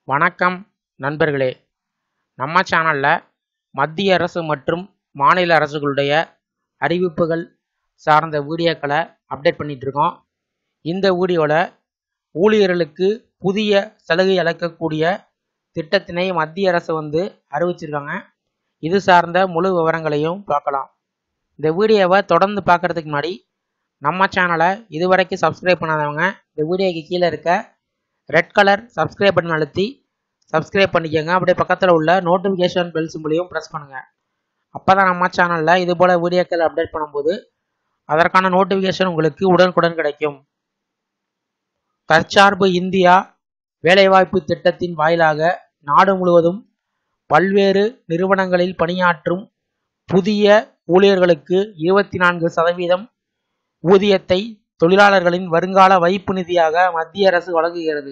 வணக்கம் நண்பர்களே நம்ம சேனலில் மத்திய அரசு மற்றும் மாநில அரசுகளுடைய அறிவிப்புகள் சார்ந்த வீடியோக்களை அப்டேட் பண்ணிட்டு இருக்கோம் இந்த வீடியோவில் ஊழியர்களுக்கு புதிய சலுகை அளிக்கக்கூடிய திட்டத்தினை மத்திய அரசு வந்து அறிவிச்சிருக்காங்க இது சார்ந்த முழு விவரங்களையும் பார்க்கலாம் இந்த வீடியோவை தொடர்ந்து பார்க்குறதுக்கு முன்னாடி நம்ம சேனலை இதுவரைக்கும் சப்ஸ்கிரைப் பண்ணாதவங்க இந்த வீடியோக்கு கீழே இருக்க ரெட் கலர் சப்ஸ்கிரைப் பட்டன் அழுத்தி சப்ஸ்கிரைப் பண்ணிக்கோங்க அப்படியே பக்கத்தில் உள்ள நோட்டிஃபிகேஷன் பெல் சிம்பிளையும் ப்ரெஸ் பண்ணுங்கள் அப்போ தான் நம்ம சேனலில் இது போல் வீடியோக்கள் அப்டேட் பண்ணும்போது அதற்கான நோட்டிஃபிகேஷன் உங்களுக்கு உடனுக்குடன் கிடைக்கும் தற்சார்பு இந்தியா வேலைவாய்ப்பு திட்டத்தின் வாயிலாக நாடு முழுவதும் பல்வேறு நிறுவனங்களில் பணியாற்றும் புதிய ஊழியர்களுக்கு இருபத்தி நான்கு சதவீதம் ஊதியத்தை தொழிலாளர்களின் வருங்கால வைப்பு நிதியாக மத்திய அரசு வழங்குகிறது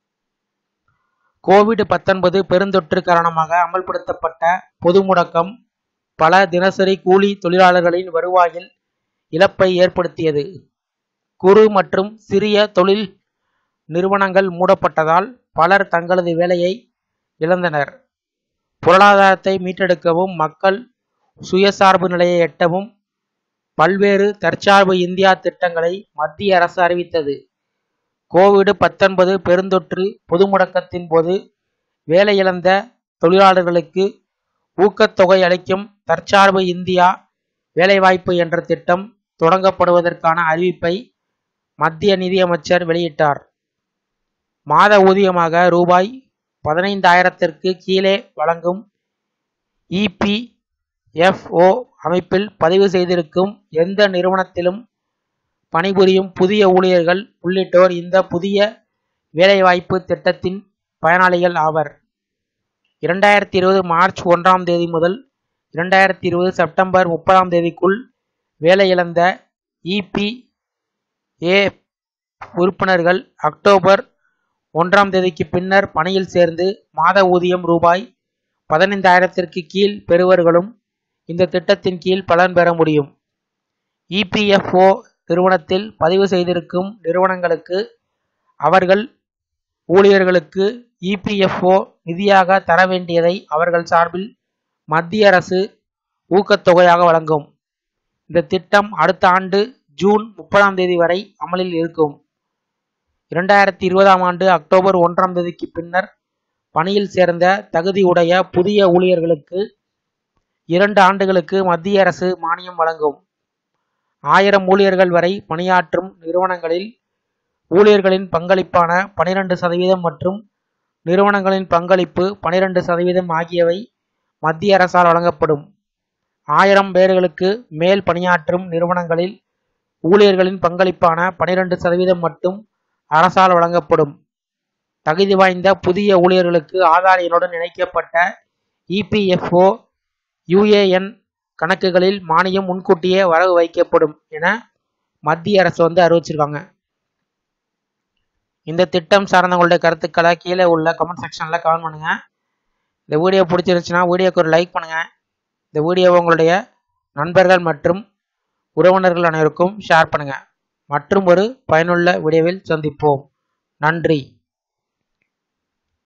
கோவிட் பத்தொன்பது பெருந்தொற்று காரணமாக அமல்படுத்தப்பட்ட பொது முடக்கம் பல தினசரி கூலி தொழிலாளர்களின் வருவாயில் இழப்பை ஏற்படுத்தியது குறு மற்றும் சிறிய தொழில் நிறுவனங்கள் மூடப்பட்டதால் பலர் தங்களது வேலையை இழந்தனர் பொருளாதாரத்தை மீட்டெடுக்கவும் மக்கள் சுயசார்பு நிலையை எட்டவும் பல்வேறு தற்சார்பு இந்தியா திட்டங்களை மத்திய அரசு அறிவித்தது கோவிட் பத்தொன்பது பெருந்தொற்று பொது முடக்கத்தின் போது வேலையிழந்த தொழிலாளர்களுக்கு ஊக்கத்தொகை அளிக்கும் தற்சார்பு இந்தியா வேலைவாய்ப்பு என்ற திட்டம் தொடங்கப்படுவதற்கான அறிவிப்பை மத்திய நிதியமைச்சர் வெளியிட்டார் மாத ஊதியமாக ரூபாய் பதினைந்தாயிரத்திற்கு கீழே வழங்கும் இபிஎஃப்ஓ அமைப்பில் பதிவு செய்திருக்கும் எந்த நிறுவனத்திலும் பணிபுரியும் புதிய ஊழியர்கள் உள்ளிட்டோர் இந்த புதிய வேலைவாய்ப்பு திட்டத்தின் பயனாளிகள் ஆவர் இரண்டாயிரத்தி இருபது மார்ச் ஒன்றாம் தேதி முதல் இரண்டாயிரத்தி இருபது செப்டம்பர் முப்பதாம் தேதிக்குள் வேலை இழந்த இபிஏ உறுப்பினர்கள் அக்டோபர் ஒன்றாம் தேதிக்கு பின்னர் பணியில் சேர்ந்து மாத ஊதியம் ரூபாய் பதினைந்தாயிரத்திற்கு கீழ் பெறுவர்களும் இந்த திட்டத்தின் கீழ் பலன் பெற முடியும் இபிஎஃப்ஓ நிறுவனத்தில் பதிவு செய்திருக்கும் நிறுவனங்களுக்கு அவர்கள் ஊழியர்களுக்கு இபிஎஃப்ஓ நிதியாக தர வேண்டியதை அவர்கள் சார்பில் மத்திய அரசு ஊக்கத்தொகையாக வழங்கும் இந்த திட்டம் அடுத்த ஆண்டு ஜூன் முப்பதாம் தேதி வரை அமலில் இருக்கும் இரண்டாயிரத்தி இருபதாம் ஆண்டு அக்டோபர் ஒன்றாம் தேதிக்கு பின்னர் பணியில் சேர்ந்த தகுதியுடைய புதிய ஊழியர்களுக்கு இரண்டு ஆண்டுகளுக்கு மத்திய அரசு மானியம் வழங்கும் ஆயிரம் ஊழியர்கள் வரை பணியாற்றும் நிறுவனங்களில் ஊழியர்களின் பங்களிப்பான பனிரெண்டு சதவீதம் மற்றும் நிறுவனங்களின் பங்களிப்பு பனிரெண்டு சதவீதம் ஆகியவை மத்திய அரசால் வழங்கப்படும் ஆயிரம் பேர்களுக்கு மேல் பணியாற்றும் நிறுவனங்களில் ஊழியர்களின் பங்களிப்பான பனிரெண்டு சதவீதம் மட்டும் அரசால் வழங்கப்படும் தகுதி வாய்ந்த புதிய ஊழியர்களுக்கு ஆதார் எண்ணுடன் இணைக்கப்பட்ட இபிஎஃப்ஓ யுஏஎன் கணக்குகளில் மானியம் முன்கூட்டியே வரவு வைக்கப்படும் என மத்திய அரசு வந்து அறிவிச்சிருக்காங்க இந்த திட்டம் சார்ந்தவங்களுடைய கருத்துக்களை கீழே உள்ள கமெண்ட் செக்ஷனில் கமெண்ட் பண்ணுங்கள் இந்த வீடியோ பிடிச்சிருந்துச்சுன்னா வீடியோக்கு ஒரு லைக் பண்ணுங்கள் இந்த வீடியோவை உங்களுடைய நண்பர்கள் மற்றும் உறவினர்கள் அனைவருக்கும் ஷேர் பண்ணுங்கள் மற்றும் ஒரு பயனுள்ள வீடியோவில் சந்திப்போம் நன்றி